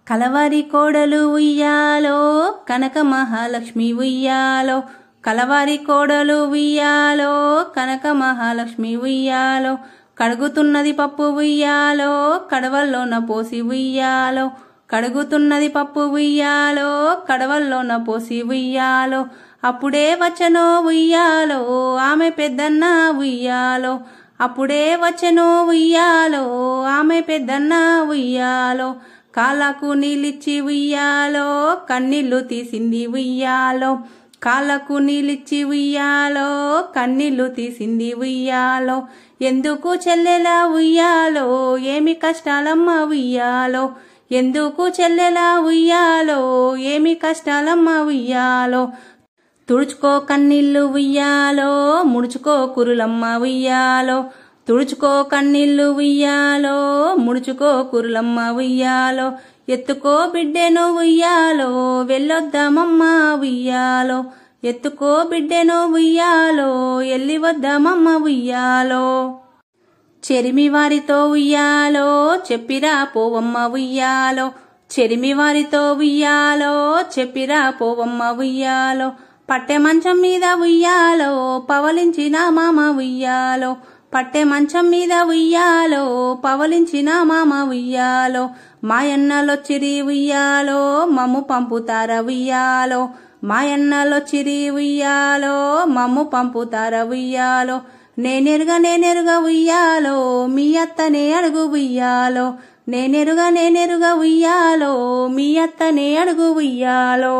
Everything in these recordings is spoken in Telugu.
కలవారి కోడలు ఉయ్యాలో కనక మహాలక్ష్మి ఉయ్యాలో కలవారి కోడలు ఉయ్యాలో కనక మహాలక్ష్మి ఉయ్యాలో కడుగుతున్నది పప్పు ఉయ్యాలో కడవల్లోన పోసి ఉయ్యాలో కడుగుతున్నది పప్పు ఉయ్యాలో కడవల్లోన పోసి ఉయ్యాలో అప్పుడే వచ్చనో ఉయ్యాలో ఆమె పెద్దన్న ఉయ్యాలో అప్పుడే వచ్చనో ఉయ్యాలో ఆమె పెద్దన్న ఉయ్యాలో కాళ్ళకు నీళ్ళిచ్చి ఉయ్యాలో కన్నీళ్లు తీసింది ఉయ్యాలో కాళ్ళకు నీళ్ళిచ్చి ఉయ్యాలో కన్నీళ్లు తీసింది ఉయ్యాలో ఎందుకు చెల్లెలా ఉయ్యాలో ఏమి కష్టాలమ్మ ఉయ్యాలో ఎందుకు చెల్లెలా ఉయ్యాలో ఏమి కష్టాలమ్మ ఉయ్యాలో తుడుచుకో కన్నీళ్లు ఉయ్యాలో ముడుచుకో కురులమ్మ ఉయ్యాలో తుడుచుకో కన్నీళ్లు ఉయ్యాలో ముడుచుకో కురులమ్మ ఉయ్యాలో ఎత్తుకో బిడ్డెను ఉయ్యాలో వెళ్ళొద్దామమ్మ ఉయ్యాలో ఎత్తుకో బిడ్డెను ఉయ్యాలో ఎల్లి వద్దామమ్మ ఉయ్యాలో చెరిమి వారితో ఉయ్యాలో చెప్పిరా పోవమ్మ ఉయ్యాలో చెరిమి వారితో ఉయ్యాలో చెప్పిరా పోవమ్మ ఉయ్యాలో పట్టె మంచం మీద ఉయ్యాలో పవలించిన మామ ఉయ్యాలో పట్టె మంచం మీద ఉయ్యాలో పవలించిన మామ ఉయ్యాలో మాయన్నలొచ్చిరి ఉయ్యాలో మమ్ము పంపుతార ఉయ్యాలో మాయన్నలొచ్చిరి ఉయ్యాలో మమ్ము పంపుతార ఉయ్యాలో నేనెరుగా నేనెరుగా ఉయ్యాలో మీ అత్తనే అడుగు ఉయ్యాలో నేనెరుగా నేనెరుగా ఉయ్యాలో మీ అత్తనే అడుగు ఉయ్యాలో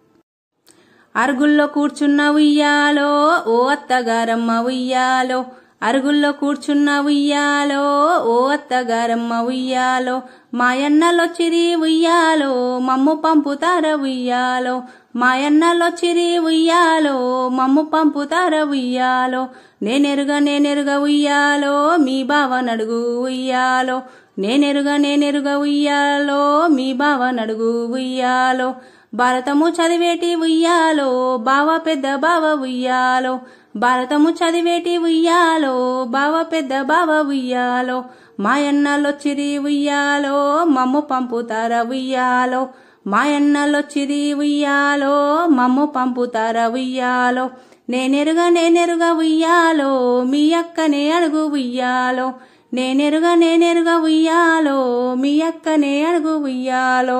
అరుగుల్లో కూర్చున్న ఉయ్యాలో ఓ అత్తగారమ్మ ఉయ్యాలో అరుగుల్లో కూర్చున్న ఉయ్యాలో ఓ అత్తగారమ్మ ఉయ్యాలో మాయన్నలొచ్చిరి ఉయ్యాలో మమ్ము పంపుతార ఉయ్యాలో మాయన్నలొచ్చిరి ఉయ్యాలో మమ్ము పంపుతార ఉయ్యాలో నేనెరుగా నేనెరుగా ఉయ్యాలో మీ బావ నడుగు ఉయ్యాలో నేనెరుగా నేనెరుగా ఉయ్యాలో మీ బావ నడుగు ఉయ్యాలో భారతము చదివేటి ఉయ్యాలో బావ పెద్ద బావ ఉయ్యాలో భారతము చదివేటి ఉయ్యాలో బావ పెద్ద బావ ఉయ్యాలో మాయన్నలొచ్చిరి ఉయ్యాలో మమ్ము పంపుతార ఉయ్యాలో మాయన్నలొచ్చిరి ఉయ్యాలో మమ్ము పంపుతార ఉయ్యాలో నేనెరుగా నేనెరుగా ఉయ్యాలో మీ అక్కనే అడుగు ఉయ్యాలో నేనెరుగా నేనెరుగా ఉయ్యాలో మీ అక్కనే అడుగు ఉయ్యాలో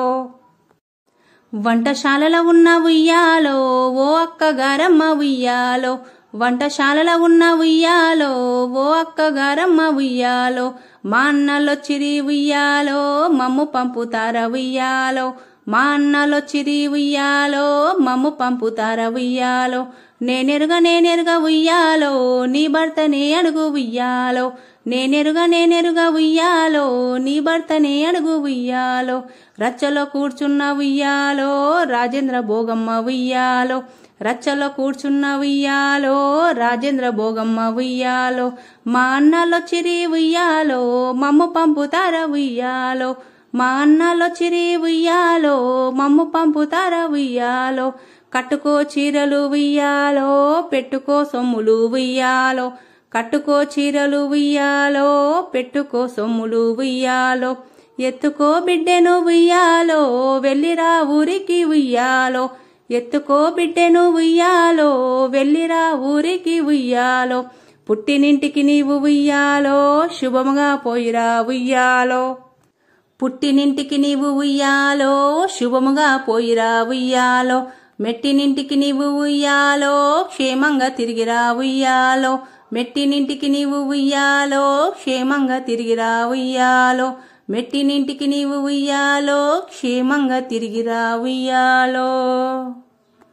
వంటశాలలో ఉన్న ఉయ్యాలో ఓ అక్కగారమ్మ ఉయ్యాలో వంటశాలలో ఉన్న ఉయ్యాలో ఓ అక్కగారమ్మ ఉయ్యాలో మా అన్నలొచ్చిరి ఉయ్యాలో మమ్ము పంపుతార ఉయ్యాలో మా అన్నలొచ్చిరి ఉయ్యాలో మమ్ము పంపుతార ఉయ్యాలో నేనెరుగా నేనెరుగా ఉయ్యాలో నీ భర్తనే అడుగు ఉయ్యాలో నేనెరుగా నేనెరుగా ఉయ్యాలో నీ భర్తనే అడుగు ఉయ్యాలో రచ్చలో కూర్చున్న ఉయ్యాలో రాజేంద్ర భోగమ్మ ఉయ్యాలో రచ్చలో కూర్చున్న ఉయ్యాలో రాజేంద్ర భోగమ్మ ఉయ్యాలో మా అన్నలో చిరి ఉయ్యాలో మమ్ము పంపుతార ఉయ్యాలో మా అన్నలో చిరి ఉయ్యాలో మమ్ము పంపుతార ఉయ్యాలో కట్టుకో చీరలు ఉయ్యాలో పెట్టుకో సొమ్ములు ఉయ్యాలో కట్టుకో చీరలు ఉయ్యాలో పెట్టుకో సొమ్ములు ఉయ్యాలో ఎత్తుకో బిడ్డెను ఉయ్యాలో వెళ్ళిరా ఊరికి ఉయ్యాలో ఎత్తుకో బిడ్డెను ఉయ్యాలో వెళ్ళిరా ఊరికి ఉయ్యాలో పుట్టినింటికి నీవు ఉయ్యాలో శుభముగా పోయిరా ఉయ్యాలో పుట్టినింటికి నీవు ఉయ్యాలో శుభముగా పోయిరా ఉయ్యాలో మెట్టినింటికి నీవు ఉయ్యాలో క్షేమంగా తిరిగిరా ఉయ్యాలో మెట్టినింటికి నీవు ఉయ్యాలో క్షేమంగా తిరిగిరా ఉయ్యాలో మెట్టినింటికి నీవు ఉయ్యాలో క్షేమంగా తిరిగిరా ఉయ్యాలో